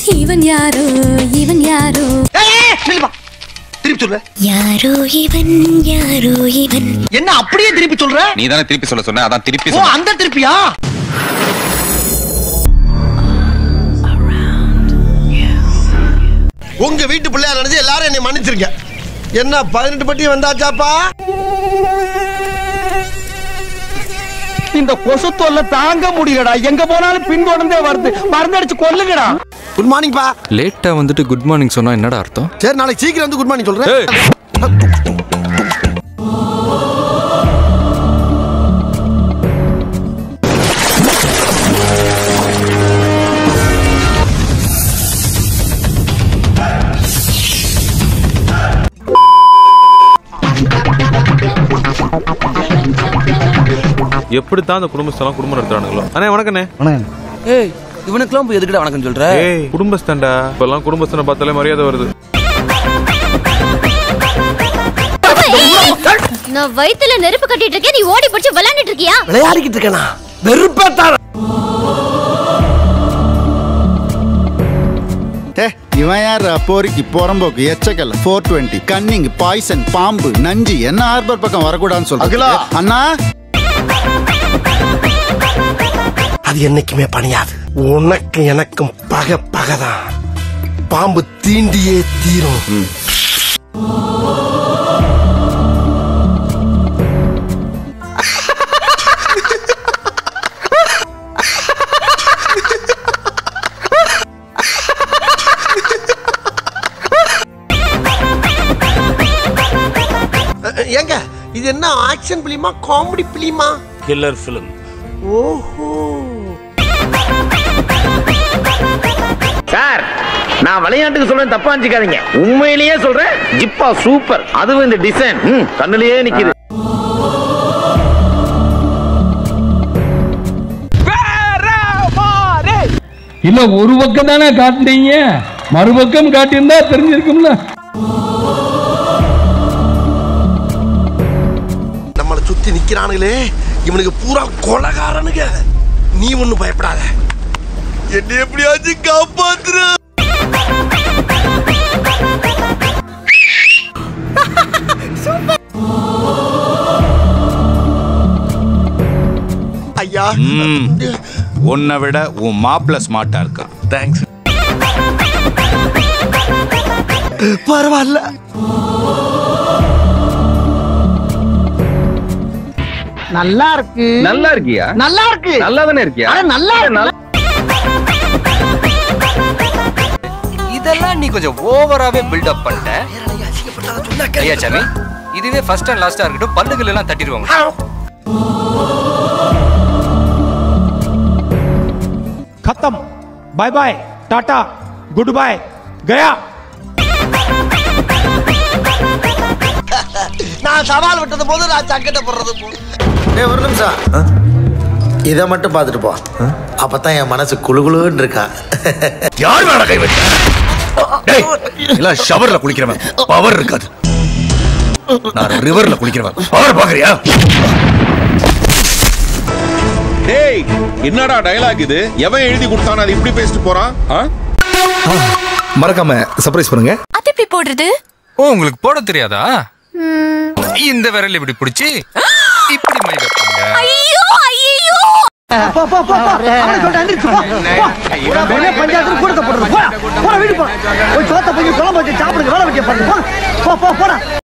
இவன் யாரோ இவன் யாரோ திருப்பி சொல்ற யாரோ இவன் யாரோ இவன் என்ன அப்படியே திருப்பி சொல்ற நீ தானே திருப்பி சொல்ல சொன்ன அதான் திருப்பி ஓ சொன்ன அந்த திருப்பியா உங்க வீட்டு பிள்ளையா நினைச்சு எல்லாரும் என்னை மன்னிச்சிருங்க என்ன பதினெட்டு பட்டி வந்தாச்சாப்பா இந்த கொசு தொல்லை தாங்க முடியலடா எங்க போனாலும் பின்தொடர்ந்தே வருது மருந்தடிச்சு கொல்லுங்கடா குட் மார்னிங் பா லேட்டா வந்துட்டு குட் மார்னிங் சொன்னா என்னடா அர்த்தம் சரி நாளைக்கு சீக்கிரம் வந்து குட் மார்னிங் சொல்றேன் எப்படித்தான் அந்த குடும்பஸ்தெல்லாம் குடும்பம் நடத்துறானுங்களோ அண்ணே வணக்கண்ணே ஏய் இவனுக்குலாம் போய் எதுக்குடா வணக்கம் சொல்ற ஏய் குடும்பஸ்தன்டா இப்பெல்லாம் குடும்பஸ்தனை பார்த்தாலே மரியாதை வருது நான் வயித்துல நெருப்பு கட்டிட்டு இருக்கேன் நீ ஓடி பிடிச்சு விளையாண்டுட்டு இருக்கியா விளையாடிக்கிட்டு இருக்கேனா வெறுப்பேத்தார ஏ இவன் யார் போரிக்கு புறம்போக்கு எச்சக்கல் ஃபோர் டுவெண்ட்டி கன்னிங் பாய்சன் பாம்பு நஞ்சு என்ன ஹார்பர் பக்கம் வரக்கூடாதுன்னு சொல்றது அகிலா. அண்ணா அது என்னைக்குமே பணியாது உனக்கு எனக்கும் பகை பகைதான் பாம்பு தீண்டியே தீரும் ஏங்க இது என்ன ஆக்ஷன் பிலிமா காமெடி பிலிமா கில்லர் ஃபிலிம் ஓஹோ சார் நான் விளையாட்டுக்கு சொல்றேன் தப்பா நினைச்சுக்காதீங்க உண்மையிலேயே சொல்றேன் ஜிப்பா சூப்பர் அதுவும் இந்த டிசைன் ம், கண்ணுலயே நிக்குது இல்ல ஒரு பக்கம் தானே காட்டுனீங்க மறுபக்கம் காட்டியிருந்தா தெரிஞ்சிருக்கும்ல நம்மளை சுத்தி நிக்கிறானுங்களே இவனுக்கு பூரா கொலகாரனுங்க நீ ஒண்ணு பயப்படாத என்ன எப்படியாச்சும் காப்பாத்துரு ஐயா உன்னை விட உன் மாப்பிள்ள ஸ்மார்ட்டா இருக்கான் தேங்க்ஸ் பரவாயில்ல நல்லா இருக்கு நல்லா இருக்கியா நல்லா இருக்கு நல்லா தானே இருக்கியா அட நல்லா இருக்கு இதெல்லாம் நீ கொஞ்சம் ஓவராவே பில்டப் பண்ணிட்ட ஐயா சாமி இதுவே ஃபர்ஸ்ட் அண்ட் லாஸ்டா இருக்கட்டும் பல்லுகள் எல்லாம் தட்டிடுவாங்க खत्म बाय बाय टाटा गुड बाय गया நான் சவால் விட்டது போது நான் சக்கட்ட போடுறது போது டேய் ஒரு நிமிஷம் இதை மட்டும் பார்த்துட்டு போ அப்பதான் என் மனசு குளுகுளுன்னு இருக்கான் யார் மேல கை வச்ச டேய் எல்லாம் ஷவர்ல குளிக்கிறவன் பவர் இருக்காது நான் ரிவர்ல குளிக்கிறவன் பவர் பாக்குறியா டேய் என்னடா டயலாக் இது எவன் எழுதி கொடுத்தானே அது இப்படி பேசிட்டு போறான் ஆ? மறக்காம சர்ப்ரைஸ் பண்ணுங்க அது எப்படி போடுறது ஓ உங்களுக்கு போட தெரியாதா இந்த விரல் இப்படி பிடிச்சி இப்படி மை வைப்பாங்க ஐயோ ஐயோ போ போ போ போ அவனை சொல்லிட்டு எந்திரிச்சு போ போ ஒரு பெரிய பஞ்சாயத்து கூடத்தை போடுறது போடா போடா வீடு போ போய் சோத்த போய் குழம்பு வச்சு சாப்பிடுங்க வேலை வைக்க பாருங்க போ போ போ போடா